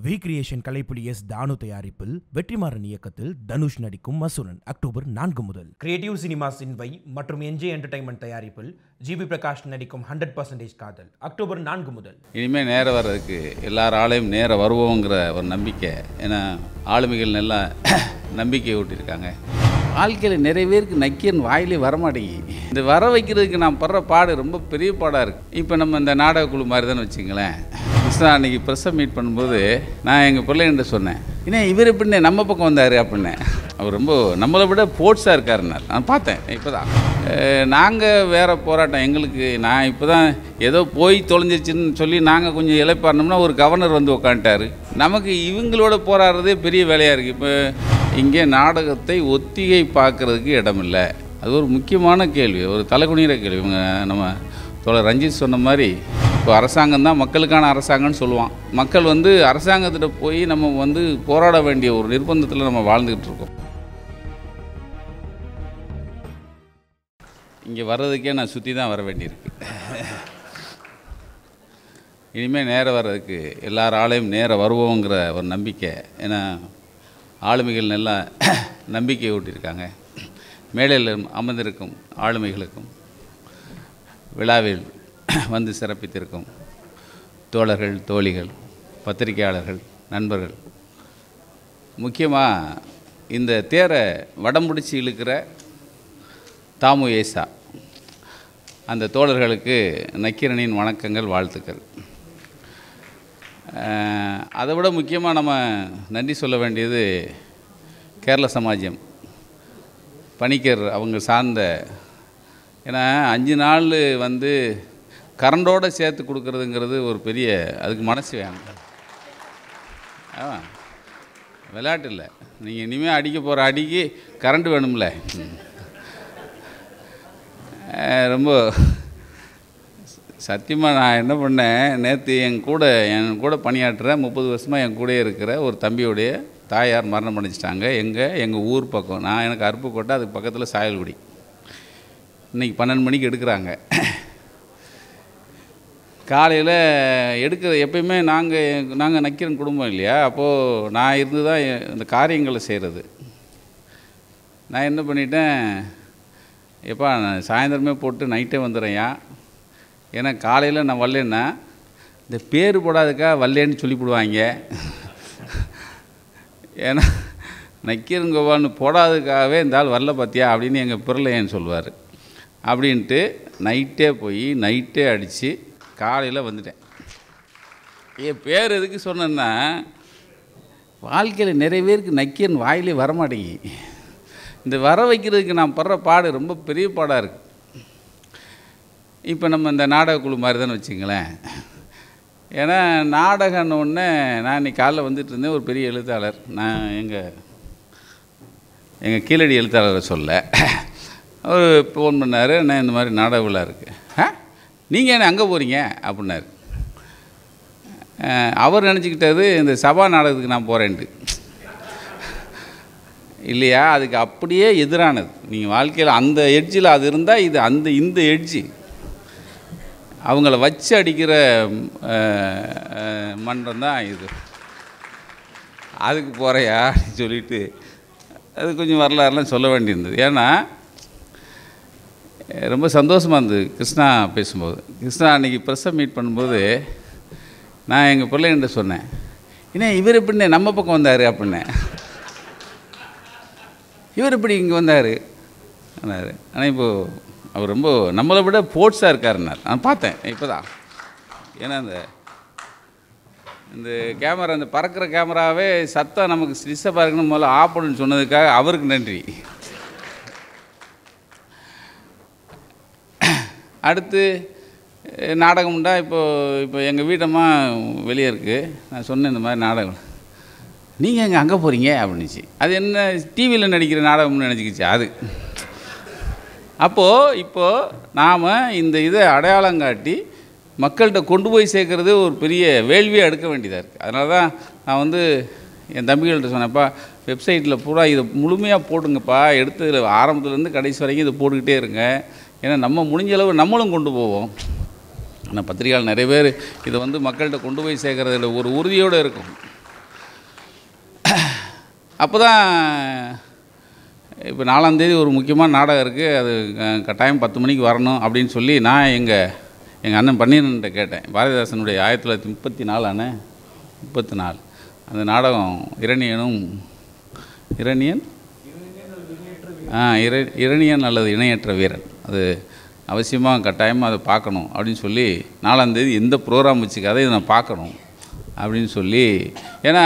We creation Kalaipuli S தானு தயாரிப்பில் வெற்றிமாறன் இயக்கத்தில் தனுஷ் நடிக்கும் மசூரன் அக்டோபர் நான்கு முதல் கிரியேட்டிவ் சினிமாஸ் இன்வை மற்றும் என்ஜே என்டர்டைன்மெண்ட் தயாரிப்பில் ஜிபி பிரகாஷ் நடிக்கும் ஹண்ட்ரட் பர்சன்டேஜ் காதல் அக்டோபர் நான்கு முதல் இனிமேல் நேரம் வர்றதுக்கு எல்லாராலையும் நேரம் வருவோங்கிற ஒரு நம்பிக்கை ஏன்னா ஆளுமைகள் நல்லா நம்பிக்கை ஊட்டியிருக்காங்க வாழ்க்கையில் நிறைய பேருக்கு நக்கியன் வாயிலே வரமாட்டேங்கி இந்த வர வைக்கிறதுக்கு நான் படுற பாடு ரொம்ப பெரிய பாடாக இருக்குது இப்போ நம்ம இந்த நாடக குழு மாதிரி தானே வச்சுங்களேன் கிருஷ்ணா அன்னைக்கு ப்ரெஸ்ஸை மீட் பண்ணும்போது நான் எங்கள் பிள்ளைகிட்ட சொன்னேன் என்ன இவர் எப்படின்னு நம்ம பக்கம் வந்தார் அப்படின்னு அவர் ரொம்ப நம்மளை விட போர்ட்ஸாக இருக்காருன்னார் நான் பார்த்தேன் இப்போ தான் நாங்கள் வேறு போராட்டம் எங்களுக்கு நான் இப்போ தான் ஏதோ போய் தொலைஞ்சிருச்சுன்னு சொல்லி நாங்கள் கொஞ்சம் இழைப்பாருனோம்னா ஒரு கவர்னர் வந்து உக்காந்துட்டாரு நமக்கு இவங்களோட போராடுறதே பெரிய வேலையாக இருக்குது இப்போ இங்கே நாடகத்தை ஒத்திகை பார்க்கறதுக்கு இடமில்லை அது ஒரு முக்கியமான கேள்வி ஒரு தலைகுனிகிற கேள்வி இவங்க நம்ம தோழர் ரஞ்சித் சொன்ன மாதிரி இப்போ அரசாங்கம் தான் மக்களுக்கான அரசாங்கம்னு சொல்லுவான் மக்கள் வந்து அரசாங்கத்திட்ட போய் நம்ம வந்து போராட வேண்டிய ஒரு நிர்பந்தத்தில் நம்ம வாழ்ந்துக்கிட்டு இருக்கோம் இங்கே வர்றதுக்கே நான் சுற்றி தான் வர வேண்டியிருக்கு இனிமேல் நேரம் வர்றதுக்கு எல்லாராலையும் நேரம் வருவோங்கிற ஒரு நம்பிக்கை ஏன்னா ஆளுமைகள் நல்லா நம்பிக்கை ஊட்டியிருக்காங்க மேடையில் அமர்ந்திருக்கும் ஆளுமைகளுக்கும் விழாவில் வந்து சிறப்பித்திருக்கும் தோழர்கள் தோழிகள் பத்திரிகையாளர்கள் நண்பர்கள் முக்கியமாக இந்த தேரை வடம் பிடிச்சி இழுக்கிற தாமு ஏசா அந்த தோழர்களுக்கு நக்கீரனின் வணக்கங்கள் வாழ்த்துக்கள் அஹ், அதை விட முக்கியமாக நம்ம நன்றி சொல்ல வேண்டியது கேரள சமாஜம் பணிக்கர் அவங்க சார்ந்த ஏன்னா அஞ்சு நாள் வந்து கரண்டோடு சேர்த்து கொடுக்கறதுங்கிறது ஒரு பெரிய அதுக்கு மனசு வேணும் ஆ விளையாட்டு இல்லை நீங்கள் இனிமேல் அடிக்க போகிற அடிக்கு கரண்ட் வேணும்ல ம். அஹ் ரொம்ப சத்தியமாக நான் என்ன பண்ணேன் நேற்று என் கூட என் கூட பணியாற்றுற முப்பது வருஷமாக என் கூடயே இருக்கிற ஒரு தம்பியோடைய தாயார் மரணம் அடைஞ்சிட்டாங்க எங்கே எங்கள் ஊர் பக்கம் நான் எனக்கு அருப்புக்கோட்டை அதுக்கு பக்கத்தில் சாயல்குடி இன்றைக்கி பன்னெண்டு மணிக்கு எடுக்கிறாங்க காலையில் எடுக்கிற எப்பயுமே நாங்கள் நாங்கள் நக்கீரன் குடும்பம் இல்லையா அப்போது நான் இருந்து தான் இந்த காரியங்களை செய்கிறது நான் என்ன பண்ணிட்டேன் எப்பா நான் சாயந்தரமே போட்டு நைட்டே வந்துடுறேன்யா ஏன்னா காலையில் நான் வரலன்னா இந்த பேர் போடாதுக்கா வரலேன்னு சொல்லிவிடுவாங்க ஏன்னா நக்கீரங்கோவான்னு போடாததுக்காகவே இந்த ஆள் வரல பார்த்தியா அப்படின்னு எங்கள் பிறலையன் சொல்லுவார் அப்படின்ட்டு நைட்டே போய் நைட்டே அடித்து காலையில் வந்துட்டேன் என் பேர் எதுக்கு சொன்னேன்னா வாழ்க்கையில் நிறைய பேருக்கு நக்கீரன் வாயிலே வரமாட்டேங்கி இந்த வர வைக்கிறதுக்கு நான் படுற பாடு ரொம்ப பெரிய பாடாக இருக்குது இப்போ நம்ம இந்த நாடக குழு மாதிரி தானே வச்சுங்களேன் ஏன்னா நாடகம்னு ஒன்று நான் இன்னைக்கு காலைல வந்துட்டு இருந்தேன் ஒரு பெரிய எழுத்தாளர் நான் எங்கள் எங்கள் கீழடி எழுத்தாளரை சொல்ல அவர் ஃபோன் பண்ணார் நான் இந்த மாதிரி நாடக விழா இருக்குது ஆ நீங்கள் என்ன அங்கே போகிறீங்க அப்படின்னாரு அஹ், அவர் நினச்சிக்கிட்டது இந்த சபா நாடகத்துக்கு நான் போகிறேன்ட்டு இல்லையா அதுக்கு அப்படியே எதிரானது நீங்கள் வாழ்க்கையில் அந்த எட்ஜில் அது இருந்தால் இது அந்த இந்த எட்ஜி அவங்கள வச்சு அடிக்கிற மன்றம் தான் இது அதுக்கு போகிறையா அப்படின்னு சொல்லிட்டு அது கொஞ்சம் வரலாறுலாம் சொல்ல வேண்டியிருந்தது ஏன்னா அஹ், ரொம்ப சந்தோஷமாக இருந்தது கிருஷ்ணா பேசும்போது கிருஷ்ணா அன்றைக்கி ப்ரெஸ்ஸை மீட் பண்ணும்போது நான் எங்கள் பிள்ளைகிட்ட சொன்னேன் என்ன இவர் எப்படின்னு நம்ம பக்கம் வந்தார் அப்படின்னேன் இவர் இப்படி இங்கே வந்தார் ஆனார் ஆனால் இப்போது அவர் ரொம்ப நம்மளை விட போர்ட்ஸாக இருக்காருன்னார் நான் பார்த்தேன் இப்போ தான் ஏன்னா இந்த இந்த கேமரா இந்த பறக்கிற கேமராவே சத்தம் நமக்கு டிஸ்டர்பாக இருக்குன்னு முதல்ல ஆஃப் பண்ணுன்னு சொன்னதுக்காக அவருக்கு நன்றி அடுத்து அஹ், நாடகம் உண்டா இப்போ இப்போ எங்கள் வீட்டம்மா வெளியே இருக்குது நான் சொன்னேன் இந்த மாதிரி நாடகம் நீங்கள் எங்கே அங்கே போகிறீங்க அப்படின்னுச்சு அது என்ன டிவியில் நடிக்கிற நாடகம்னு நினச்சிக்கிச்சு அது அப்போது இப்போது நாம் இந்த இதை அடையாளம் காட்டி மக்கள்கிட்ட கொண்டு போய் சேர்க்கறது ஒரு பெரிய வேள்வியாக எடுக்க வேண்டியதாக இருக்குது அதனால தான் நான் வந்து என் தம்பிகள்கிட்ட சொன்னேன்ப்பா வெப்சைட்டில் பூரா இதை முழுமையாக போடுங்கப்பா எடுத்து ஆரம்பத்துலேருந்து கடைசி வரைக்கும் இதை போட்டுக்கிட்டே இருங்க ஏன்னா நம்ம முடிஞ்ச அளவு நம்மளும் கொண்டு போவோம் ஆனால் பத்திரிகையாளர் நிறைய பேர் இதை வந்து மக்கள்கிட்ட கொண்டு போய் சேர்க்கறதுல ஒரு உறுதியோடு இருக்கும் அப்போ தான் இப்போ நாலாந்தேதி ஒரு முக்கியமான நாடகம் இருக்குது அது அஹ், கட்டாயம் பத்து மணிக்கு வரணும் அப்படின்னு சொல்லி நான் எங்கள் எங்கள் அண்ணன் பன்னீரன்ட்ட கேட்டேன் பாரதிதாசனுடைய ஆயிரத்தி தொள்ளாயிரத்தி முப்பத்தி நாலானே முப்பத்தி நாலு அந்த நாடகம் இரணியனும் இரணியன் ஆ இர இரணியன் அல்லது இணையற்ற வீரன் அது அவசியமாக கட்டாயமாக அதை பார்க்கணும் அப்படின்னு சொல்லி நாலாந்தேதி எந்த ப்ரோக்ராம் வச்சுக்காத இதை நான் பார்க்கணும் அப்படின்னு சொல்லி ஏன்னா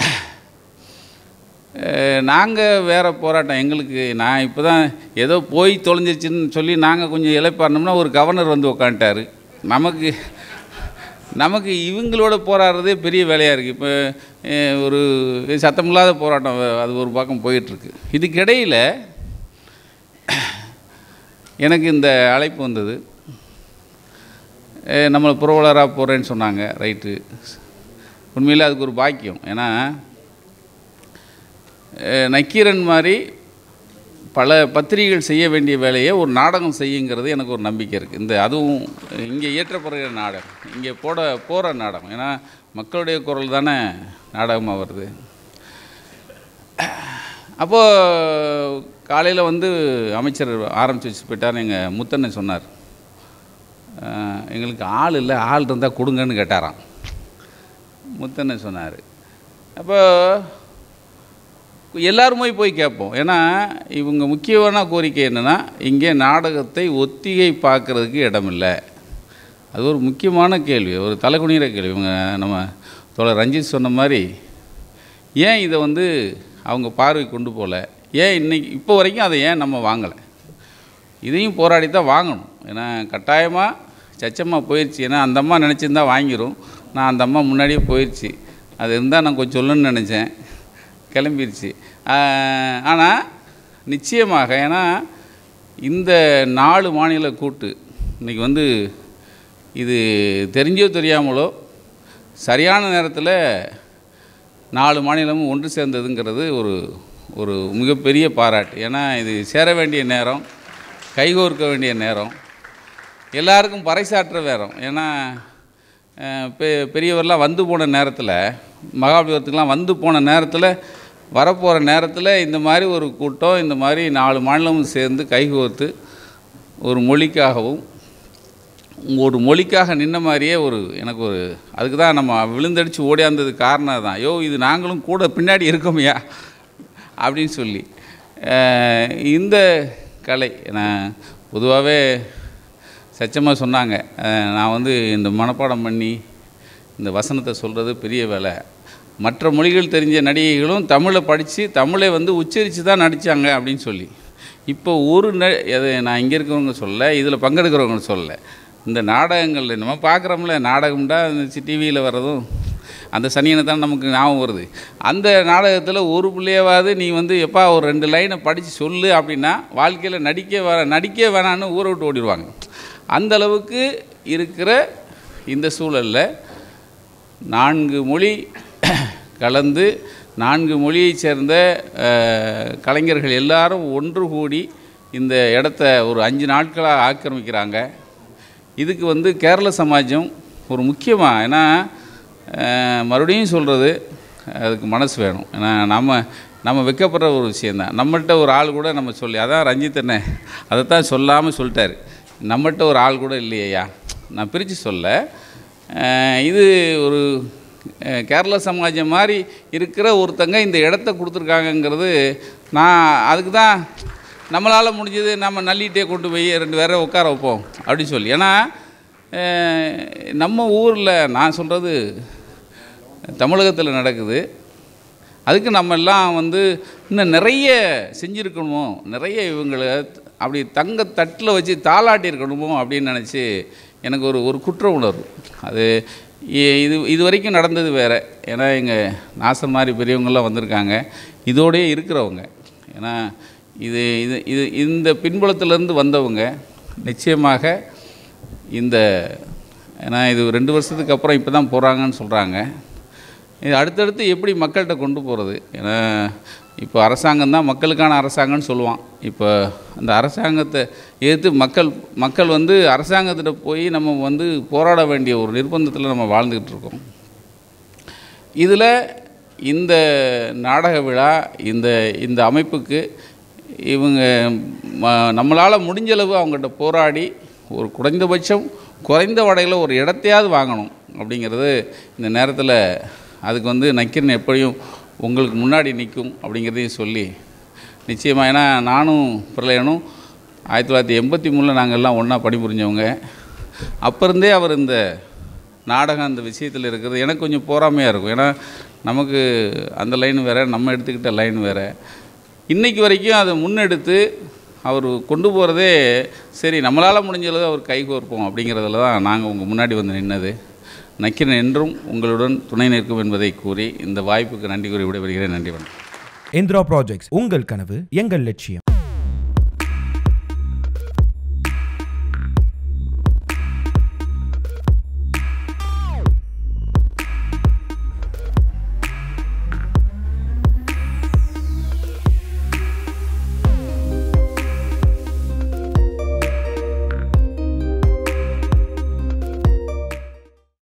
நாங்கள் வேறு போராட்டம் எங்களுக்கு நான் இப்போ தான் ஏதோ போய் தொலைஞ்சிருச்சுன்னு சொல்லி நாங்கள் கொஞ்சம் இழைப்பாருனோம்னா ஒரு கவர்னர் வந்து உக்காந்துட்டார் நமக்கு நமக்கு இவங்களோட போராடுறதே பெரிய வேலையாக இருக்குது இப்போ அஹ், ஒரு சத்தமில்லாத போராட்டம் அது ஒரு பக்கம் போயிட்டுருக்கு இதுக்கிடையில் எனக்கு இந்த அழைப்பு வந்தது அஹ், நம்மளை புரவலராக போகிறேன்னு சொன்னாங்க ரைட்டு உண்மையில் அதுக்கு ஒரு பாக்கியம் ஏன்னா அஹ், நக்கீரன் மாதிரி பல பத்திரிகைகள் செய்ய வேண்டிய வேலையை ஒரு நாடகம் செய்யுங்கிறது எனக்கு ஒரு நம்பிக்கை இருக்குது இந்த அதுவும் இங்கே இயற்றப்படுகிற நாடகம் இங்கே போட போகிற நாடகம் ஏன்னா மக்களுடைய குரல் தானே நாடகமாக வருது அப்போது காலையில் வந்து அமைச்சர் ஆரம்பித்து வச்சு போயிட்டார் எங்கள் முத்தண்ணன் சொன்னார் அஹ், எங்களுக்கு ஆள் இல்லை ஆள் இருந்தால் கொடுங்கன்னு கேட்டாராம் முத்தண்ணன் சொன்னார் அப்போ எல்லாருமே போய் கேட்போம் ஏன்னா இவங்க முக்கியமான கோரிக்கை என்னென்னா இங்கே நாடகத்தை ஒத்திகை பார்க்குறதுக்கு இடமில்லை அது ஒரு முக்கியமான கேள்வி ஒரு தலைகுனிகிற கேள்வி இவங்க நம்ம தோழர் ரஞ்சித் சொன்ன மாதிரி ஏன் இதை வந்து அவங்க பார்வை கொண்டு போகல ஏன் இன்னைக்கு இப்போ வரைக்கும் அதை ஏன் நம்ம வாங்கலை இதையும் போராடி தான் வாங்கணும் ஏன்னா கட்டாயமாக சச்சம்மா போயிடுச்சு ஏன்னா அந்த அம்மா நினச்சிருந்தா வாங்கிரும் நான் அந்த அம்மா முன்னாடியே போயிடுச்சு அது இருந்தால் நான் கொஞ்சம் சொல்லணும்னு நினச்சேன் கிளம்பிருச்சு ஆனால் நிச்சயமாக ஏன்னா இந்த நாலு மாநில கூட்டு இன்றைக்கி வந்து இது தெரிஞ்சோ தெரியாமலோ சரியான நேரத்தில் நாலு மாநிலமும் ஒன்று சேர்ந்ததுங்கிறது ஒரு ஒரு மிகப்பெரிய பாராட்டு ஏன்னா இது சேர வேண்டிய நேரம் கைகோர்க்க வேண்டிய நேரம் எல்லாருக்கும் பறைசாற்ற வேறம் ஏன்னா அஹ், பெ பெரியவர்லாம் வந்து போன நேரத்தில் மகாபலிபுரத்துக்கெலாம் வந்து போன நேரத்தில் வரப்போகிற நேரத்தில் இந்த மாதிரி ஒரு கூட்டம் இந்த மாதிரி நாலு மாநிலமும் சேர்ந்து கைகோர்த்து ஒரு மொழிக்காகவும் ஒரு மொழிக்காக நின்ன மாதிரியே ஒரு எனக்கு ஒரு அதுக்கு தான் நம்ம விழுந்தடிச்சு ஓடியாந்தது காரணம் தான் ஐயோ இது நாங்களும் கூட பின்னாடி இருக்கோமையா அப்படின்னு சொல்லி அஹ், இந்த கலை நான் பொதுவாகவே சச்சமாக சொன்னாங்க அஹ், நான் வந்து இந்த மனப்பாடம் பண்ணி இந்த வசனத்தை சொல்கிறது பெரிய வேலை மற்ற மொழிகள் தெரிஞ்ச நடிகைகளும் தமிழை படித்து தமிழை வந்து உச்சரித்து தான் நடித்தாங்க அப்படின்னு சொல்லி இப்போ ஒரு ந அது நான் இங்கே இருக்கிறவங்க சொல்லலை இதில் பங்கெடுக்கிறவங்க சொல்லலை இந்த நாடகங்களில் நம்ம பார்க்குறோம்ல நாடகம்டா இந்த டிவியில் வர்றதும் அந்த சனியனை தான் நமக்கு ஞாபகம் வருது அந்த நாடகத்தில் ஒரு பிள்ளையாவது நீ வந்து எப்பா ஒரு ரெண்டு லைனை படித்து சொல்லு அப்படின்னா வாழ்க்கையில் நடிக்க வர நடிக்க வேணான்னு ஊரை விட்டு ஓடிடுவாங்க அந்த அளவுக்கு இருக்கிற இந்த சூழலில் நான்கு மொழி கலந்து நான்கு மொழியைச் சேர்ந்த அஹ், கலைஞர்கள் எல்லாரும் ஒன்று கூடி இந்த இடத்த ஒரு அஞ்சு நாட்களாக ஆக்கிரமிக்கிறாங்க இதுக்கு வந்து கேரள சமாஜம் ஒரு முக்கியமாக ஏன்னா அஹ், மறுபடியும் சொல்கிறது அதுக்கு மனசு வேணும் ஏன்னா நம்ம நம்ம வைக்கப்படுற ஒரு விஷயந்தான் நம்மள்ட்ட ஒரு ஆள் கூட நம்ம சொல்லி அதான் ரஞ்சித் அண்ணன் அதை தான் சொல்லாமல் சொல்லிட்டாரு நம்மள்ட்ட ஒரு ஆள் கூட இல்லையா நான் பிரித்து சொல்ல அஹ், இது ஒரு அஹ், கேரள சமாஜம் மாதிரி இருக்கிற ஒருத்தங்க இந்த இடத்த கொடுத்துருக்காங்கங்கிறது நான் அதுக்கு தான் நம்மளால் முடிஞ்சது நம்ம நள்ளிட்டே கொண்டு போய் ரெண்டு பேரை உட்கார வைப்போம் அப்படின்னு சொல்லி ஏன்னா அஹ், நம்ம ஊரில் நான் சொல்கிறது தமிழகத்தில் நடக்குது அதுக்கு நம்ம எல்லாம் வந்து இன்னும் நிறைய செஞ்சுருக்கணுமோ நிறைய இவங்களை அப்படி தங்க தட்டில் வச்சு தாளாட்டி இருக்கணுமோ அப்படின்னு நினச்சி எனக்கு ஒரு ஒரு குற்ற உணர்வு அது இ- இது இது வரைக்கும் நடந்தது வேறு ஏன்னா எங்கள் நாசர் மாதிரி பெரியவங்கெல்லாம் வந்திருக்காங்க இதோடயே இருக்கிறவங்க ஏன்னா இது இது இது இந்த பின்புலத்திலேருந்து வந்தவங்க நிச்சயமாக இந்த ஏன்னா இது ரெண்டு வருஷத்துக்கு அப்புறம் இப்போ தான் போகிறாங்கன்னு சொல்கிறாங்க இது அடுத்தடுத்து எப்படி மக்கள்கிட்ட கொண்டு போகிறது ஏன்னா இப்போ அரசாங்கம் தான் மக்களுக்கான அரசாங்கம்னு சொல்லுவான் இப்போ அந்த அரசாங்கத்தை எதிர்த்து மக்கள் மக்கள் வந்து அரசாங்கத்திட்ட போய் நம்ம வந்து போராட வேண்டிய ஒரு நிர்பந்தத்தில் நம்ம வாழ்ந்துக்கிட்டு இருக்கோம் இதில் இந்த நாடக விழா இந்த இந்த அமைப்புக்கு இவங்க நம்மளால் முடிஞ்சளவு அவங்ககிட்ட போராடி ஒரு குறைந்தபட்சம் குறைந்த வடையில் ஒரு இடத்தையாவது வாங்கணும் அப்படிங்கிறது இந்த நேரத்தில் அதுக்கு வந்து நக்கீரன் எப்படியும் உங்களுக்கு முன்னாடி நிற்கும் அப்படிங்கிறதையும் சொல்லி நிச்சயமாக ஏன்னா நானும் பிரளயனும் ஆயிரத்தி தொள்ளாயிரத்தி எண்பத்தி மூணில் நாங்கள் எல்லாம் ஒன்றா பணிபுரிஞ்சவங்க அப்போ இருந்தே அவர் இந்த நாடகம் அந்த விஷயத்தில் இருக்கிறது எனக்கு கொஞ்சம் போராமையாக இருக்கும் ஏன்னா நமக்கு அந்த லைன் வேறு நம்ம எடுத்துக்கிட்ட லைன் வேறு இன்றைக்கி வரைக்கும் அதை முன்னெடுத்து அவர் கொண்டு போகிறதே சரி நம்மளால் முடிஞ்சளவு அவர் கை கோர்ப்போம் அப்படிங்கிறதுல தான் நாங்கள் உங்கள் முன்னாடி வந்து நின்னது நக்கிரன் என்றும் உங்களுடன் துணை நிற்கும் என்பதை கூறி இந்த வாய்ப்புக்கு நன்றி கூறி விடைபெறுகிறேன் நன்றி வணக்கம் இந்திரா ப்ராஜெக்ட்ஸ் உங்கள் கனவு எங்கள் லட்சியம்